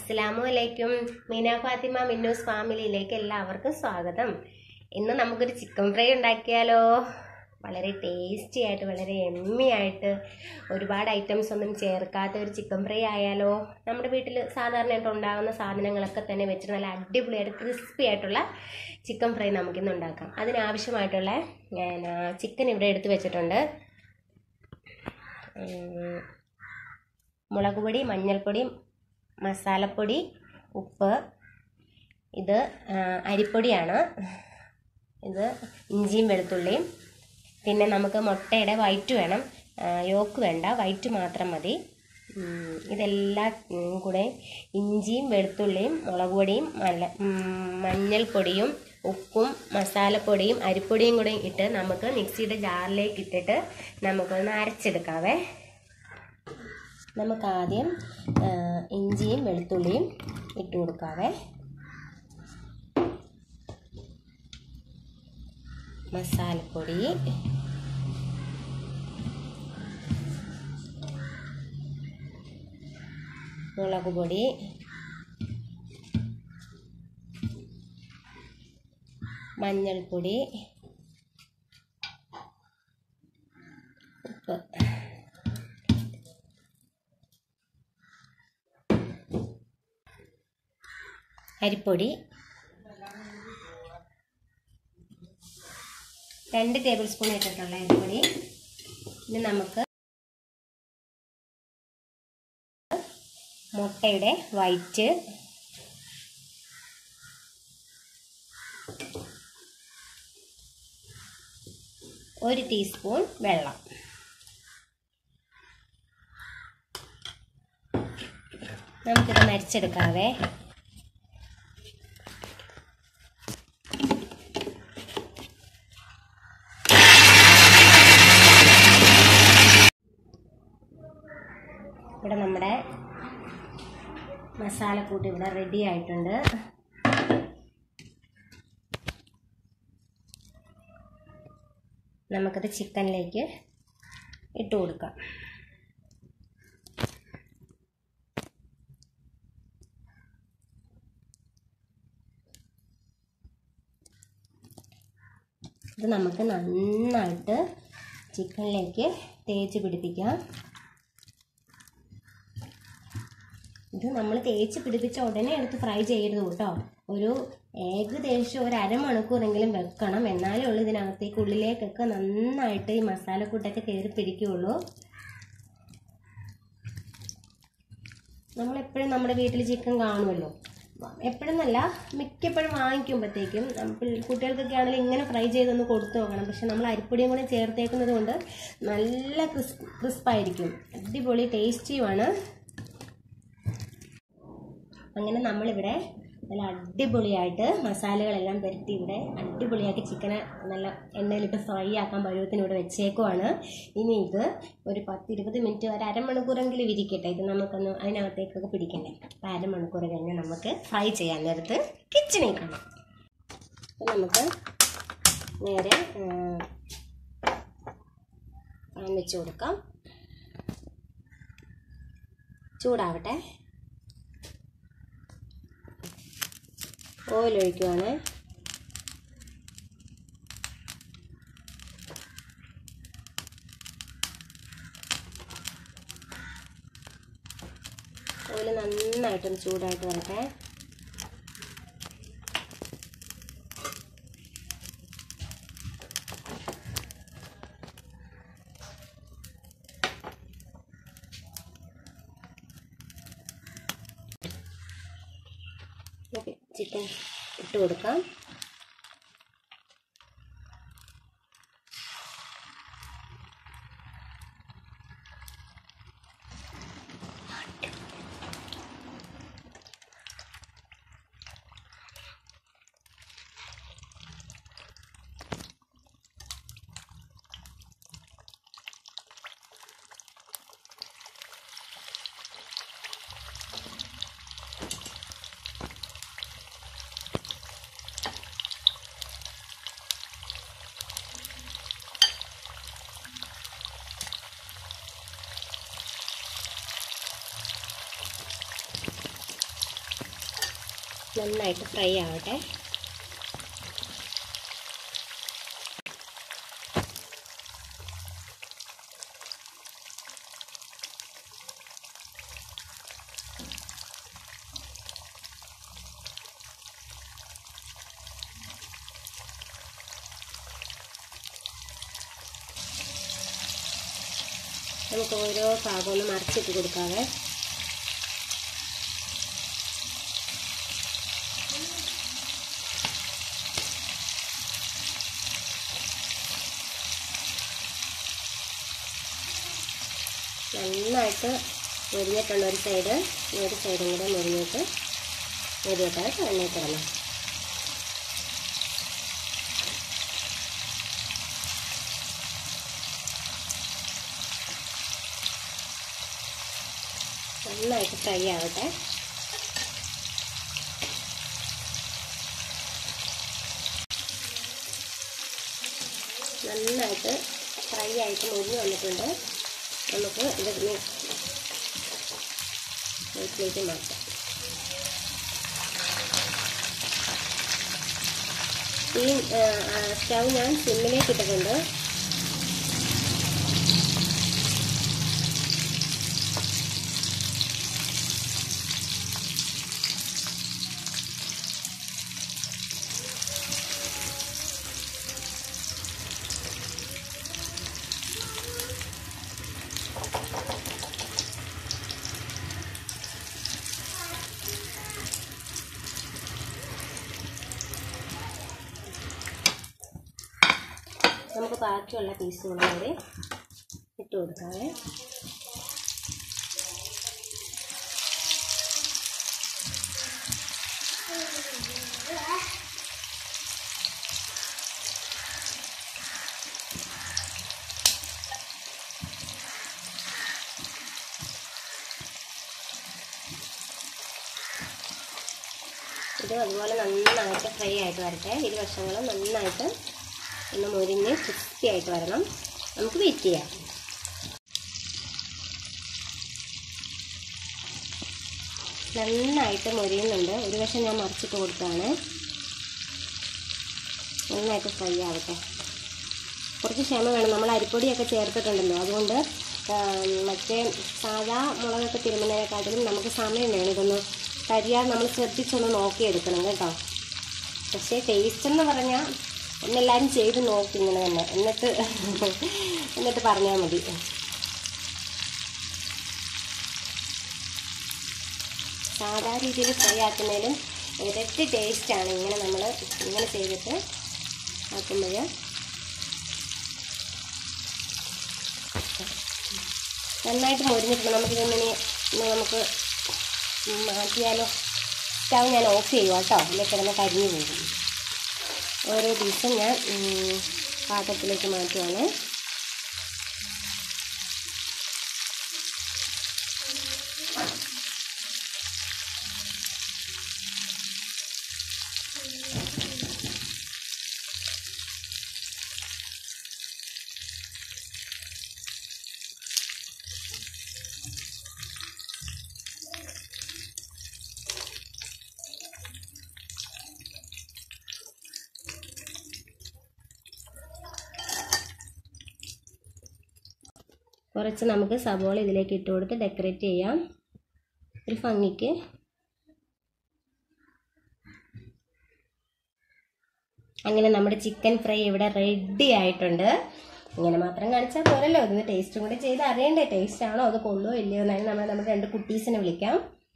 അസ്സലാമു അലൈക്കും മീന ഫാത്തിമ മിന്നൂസ് ഫാമിലിയിലേക്ക് എല്ലാവർക്കും സ്വാഗതം ഇന്ന് നമുക്കൊരു ചിക്കൻ ഫ്രൈ ഉണ്ടാക്കിയാലോ വളരെ ടേസ്റ്റി ആയിട്ട് വളരെ എമ്മി ആയിട്ട് ഒരുപാട് ഐറ്റംസ് ഒന്നും ചേർക്കാത്ത ഒരു ചിക്കൻ ഫ്രൈ ആയാലോ നമ്മുടെ വീട്ടിൽ സാധാരണയായിട്ട് ഉണ്ടാകുന്ന സാധനങ്ങളൊക്കെ തന്നെ വെച്ചിട്ട് നല്ല അടിപൊളിയായിട്ട് ക്രിസ്പി ആയിട്ടുള്ള ചിക്കൻ ഫ്രൈ നമുക്കിന്ന് ഉണ്ടാക്കാം അതിനാവശ്യമായിട്ടുള്ള ഞാൻ ചിക്കൻ ഇവിടെ എടുത്ത് വെച്ചിട്ടുണ്ട് ഉം, മുളക് പൊടി മഞ്ഞൾപ്പൊടി മസാലപ്പൊടി ഉപ്പ് ഇത് ആ, അരിപ്പൊടിയാണ് ഇത് ഇഞ്ചിയും വെളുത്തുള്ളിയും പിന്നെ നമുക്ക് മുട്ടയുടെ വൈറ്റ് വേണം ആ, യോക്ക് വേണ്ട വൈറ്റ് മാത്രം മതി ഉം, ഇതെല്ലാം ഉം, കൂടെ ഇഞ്ചിയും വെളുത്തുള്ളിയും മുളക് പൊടിയും മല്ല ഉം, മഞ്ഞൾപ്പൊടിയും ഉപ്പും മസാലപ്പൊടിയും അരിപ്പൊടിയും കൂടെ ഇട്ട് നമുക്ക് മിക്സിയുടെ ജാറിലേക്ക് ഇട്ടിട്ട് നമുക്കൊന്ന് അരച്ചെടുക്കാവേ നമുക്ക് ആദ്യം ആ, ഇഞ്ചിയും വെളുത്തുള്ളിയും ഇട്ട് കൊടുക്കാവേ മസാലപ്പൊടി മുളക് പൊടി മഞ്ഞൾപ്പൊടി ഉപ്പ് അരിപ്പൊടി രണ്ട് ടേബിൾ സ്പൂൺ ഇട്ടിട്ടുള്ള അരിപ്പൊടി ഇനി നമുക്ക് മുട്ടയുടെ വൈറ്റ് ഒരു ടീസ്പൂൺ വെള്ളം നമുക്കിത് മരിച്ചെടുക്കാവേ ഇവിടെ നമ്മുടെ മസാലക്കൂട്ട് ഇവിടെ റെഡി ആയിട്ടുണ്ട് നമുക്കത് ചിക്കനിലേക്ക് ഇട്ട് കൊടുക്കാം ഇത് നമുക്ക് നന്നായിട്ട് ചിക്കനിലേക്ക് തേച്ച് പിടിപ്പിക്കാം ഇത് നമ്മൾ തേച്ച് പിടിപ്പിച്ച ഉടനെ എടുത്ത് ഫ്രൈ ചെയ്യരുത് കേട്ടോ ഒരു ഏകദേശം ഒരു അരമണിക്കൂറെങ്കിലും വെക്കണം എന്നാലേ ഉള്ളൂ ഇതിനകത്തേക്ക് ഉള്ളിലേക്കൊക്കെ നന്നായിട്ട് ഈ മസാലക്കൂട്ടൊക്കെ കയറി പിടിക്കുകയുള്ളൂ നമ്മളെപ്പോഴും നമ്മുടെ വീട്ടിൽ ചിക്കൻ കാണുമല്ലോ എപ്പോഴെന്നല്ല മിക്കപ്പോഴും വാങ്ങിക്കുമ്പോഴത്തേക്കും നമുക്ക് കുട്ടികൾക്കൊക്കെ ആണെങ്കിലും ഇങ്ങനെ ഫ്രൈ ചെയ്തൊന്ന് കൊടുത്തു നോക്കണം പക്ഷെ നമ്മൾ അരിപ്പൊടിയും കൂടെ ചേർത്തേക്കുന്നത് കൊണ്ട് നല്ല ക്രിസ്പ് ക്രിസ്പായിരിക്കും അടിപൊളി ടേസ്റ്റിയുമാണ് അങ്ങനെ നമ്മളിവിടെ നല്ല അടിപൊളിയായിട്ട് മസാലകളെല്ലാം പുരട്ടി ഇവിടെ അടിപൊളിയാക്കി ചിക്കനെ നല്ല എണ്ണയിലിട്ട് ഫ്രൈ ആക്കാൻ പരുവത്തിന് ഇവിടെ വെച്ചേക്കുവാണ് ഇനി ഇത് ഒരു പത്ത് ഇരുപത് മിനിറ്റ് ഒരു അരമണിക്കൂറെങ്കിലും ഇരിക്കട്ടെ ഇത് നമുക്കൊന്ന് അതിനകത്തേക്കൊക്കെ പിടിക്കണ്ടേ അപ്പം അരമണിക്കൂർ കഴിഞ്ഞ് നമുക്ക് ഫ്രൈ ചെയ്യാൻ നേരത്ത് കിച്ചണിൽ കാണാം അപ്പം നമുക്ക് നേരെ പാൻ വെച്ച് കൊടുക്കാം ചൂടാവട്ടെ ഓയിൽ ഒഴിക്കുവാണ് ഓയിൽ നന്നായിട്ടൊന്ന് ചൂടായിട്ട് വരട്ടെ ഓക്കെ ചിക്കൻ ഇട്ട് കൊടുക്കാം നന്നായിട്ട് ഫ്രൈ ആവട്ടെ നമുക്ക് ഓരോ ഭാഗം ഒന്ന് മറിച്ചിട്ട് കൊടുക്കാവേ നന്നായിട്ട് മുരിഞ്ഞിട്ടുണ്ട് ഒരു സൈഡ് ഈ ഒരു സൈഡും കൂടെ മുരിഞ്ഞിട്ട് മുരിയട്ടെ എണ്ണയിൽ കിടന്നു നന്നായിട്ട് ഫ്രൈ ആവട്ടെ നന്നായിട്ട് ഫ്രൈ ആയിട്ട് മുരിഞ്ഞ് വന്നിട്ടുണ്ട് നമുക്ക് ഇത് പ്ലേറ്റിലേക്ക് മാറ്റാം ഈ സ്റ്റൗ ഞാൻ സിമ്മിലേക്ക് ഇട്ടിട്ടുണ്ട് നമുക്ക് ബാക്കിയുള്ള പീസുകളും കൂടി ഇട്ട് കൊടുക്കാവേ ഇത് അതുപോലെ നന്നായിട്ട് ഫ്രൈ ആയിട്ട് വരട്ടെ ഇരുവശങ്ങളും നന്നായിട്ട് ഒന്ന് മുരിഞ്ഞ് ക്രിസ്പി ആയിട്ട് വരണം നമുക്ക് വെയിറ്റ് ചെയ്യാം നന്നായിട്ട് മുരിയുന്നുണ്ട് ഒരു വശം ഞാൻ മറിച്ചിട്ട് കൊടുത്താണ് നന്നായിട്ട് ഫ്രൈ ആവട്ടെ കുറച്ച് ക്ഷമ വേണം നമ്മൾ അരിപ്പൊടിയൊക്കെ ചേർത്തിട്ടുണ്ടല്ലോ അതുകൊണ്ട് ആ, മറ്റേ സാധാ മുളകൊക്കെ തിരുമുന്നതിനെക്കാട്ടിലും നമുക്ക് സമയം വേണം ഇതൊന്ന് കരിയാതെ നമ്മൾ ശ്രദ്ധിച്ചൊന്ന് നോക്കിയെടുക്കണം കേട്ടോ പക്ഷേ ടേസ്റ്റ് എന്ന് പറഞ്ഞാൽ ഒന്നെല്ലാവരും ചെയ്ത് നോക്കി ഇങ്ങനെ തന്നെ എന്നിട്ട് എന്നിട്ട് പറഞ്ഞാൽ മതി സാധാ രീതിയിൽ ഫ്രൈ ആക്കുന്നതിലും ഇരട്ടി ടേസ്റ്റാണ് ഇങ്ങനെ നമ്മൾ ഇങ്ങനെ ചെയ്തിട്ട് ആക്കുമ്പോൾ നന്നായിട്ട് മൊരിഞ്ഞിട്ടുണ്ട് നമുക്കിതൊന്ന് ഇനി ഇനി നമുക്ക് മാറ്റിയാലോ സ്റ്റവ് ഞാൻ ഓഫ് ചെയ്യുക കേട്ടോ അല്ലെങ്കിൽ കിടന്ന് കരിഞ്ഞു പോകും ഓരോ പീസും ഞാൻ ഉം, പാത്രത്തിലേക്ക് മാറ്റുവാണ് കുറച്ച് നമുക്ക് സബോള ഇതിലേക്ക് ഇട്ട് കൊടുത്ത് ഡെക്കറേറ്റ് ചെയ്യാം ഒരു ഭംഗിക്ക് അങ്ങനെ നമ്മുടെ ചിക്കൻ ഫ്രൈ ഇവിടെ റെഡി ആയിട്ടുണ്ട് ഇങ്ങനെ മാത്രം കാണിച്ചാൽ പോരല്ലോ ഇതിന് ടേസ്റ്റും കൂടി ചെയ്ത് അറിയണ്ടേ ടേസ്റ്റ് ആണോ അത് കൊള്ളുമോ ഇല്ലയോ എന്നാലും നമ്മൾ നമ്മുടെ രണ്ട് കുട്ടീസിനെ വിളിക്കാം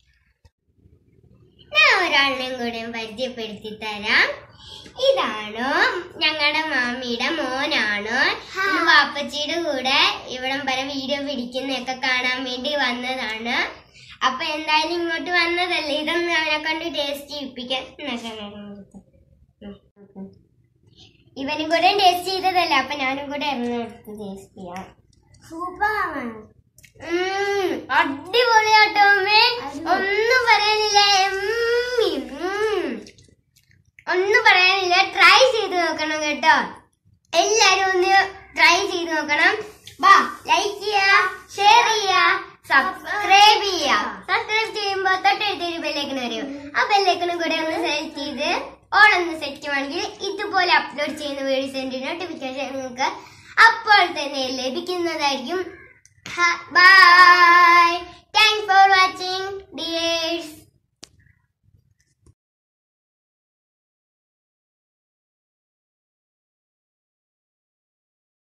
ഞാൻ ഒരാളിനെയും കൂടെയും പരിചയപ്പെടുത്തി തരാം ഇതാണ് ഞങ്ങളുടെ മാമിയുടെ മോനാണ് ഇന്ന് വാപ്പച്ചിയുടെ കൂടെ ഇവിടം വരെ വീഡിയോ പിടിക്കുന്നതൊക്കെ കാണാൻ വേണ്ടി വന്നതാണ് അപ്പൊ എന്തായാലും ഇങ്ങോട്ട് വന്നതല്ലേ ഇതൊന്ന് അവനെ കൊണ്ട് ടേസ്റ്റ് ചെയ്യിപ്പിക്കാൻ എന്നാ ചങ്ങാതി കൊടുത്തോ. ഉം. ഉം. ഇവനും കൂടെ ടേസ്റ്റ് ചെയ്തതല്ലേ അപ്പൊ ഞാനും കൂടെ ഇറങ്ങിയെടുത്ത് ടേസ്റ്റ് ചെയ്യാം സൂപ്പറാണ് അടിപൊളിയാട്ടോ അമ്മേ ഒന്നും പറയാനില്ല എമ്മി. ഉം. ഒന്നും പറയാനില്ല ട്രൈ ചെയ്ത് നോക്കണം കേട്ടോ എല്ലാരും ഒന്ന് ട്രൈ ചെയ്ത് നോക്കണം വാ ലൈക്ക് ചെയ്യുക ഷെയർ ചെയ്യുക സബ്സ്ക്രൈബ് ചെയ്യുക സബ്സ്ക്രൈബ് ചെയ്യുമ്പോൾ തൊട്ടടുത്തൊരു ബെല്ലെ ബെല്ലൈക്കൺ അറിയോ ആ ബെല്ലൈക്കണും കൂടെ ഒന്ന് സെലക്ട് ചെയ്ത് ഓൾ ഒന്ന് സെറ്റ് ചെയ്യുവാണെങ്കിൽ ഇതുപോലെ അപ്ലോഡ് ചെയ്യുന്ന വീഡിയോസിന്റെ നോട്ടിഫിക്കേഷൻ നിങ്ങൾക്ക് അപ്പോൾ തന്നെ ലഭിക്കുന്നതായിരിക്കും bye thanks for watching dear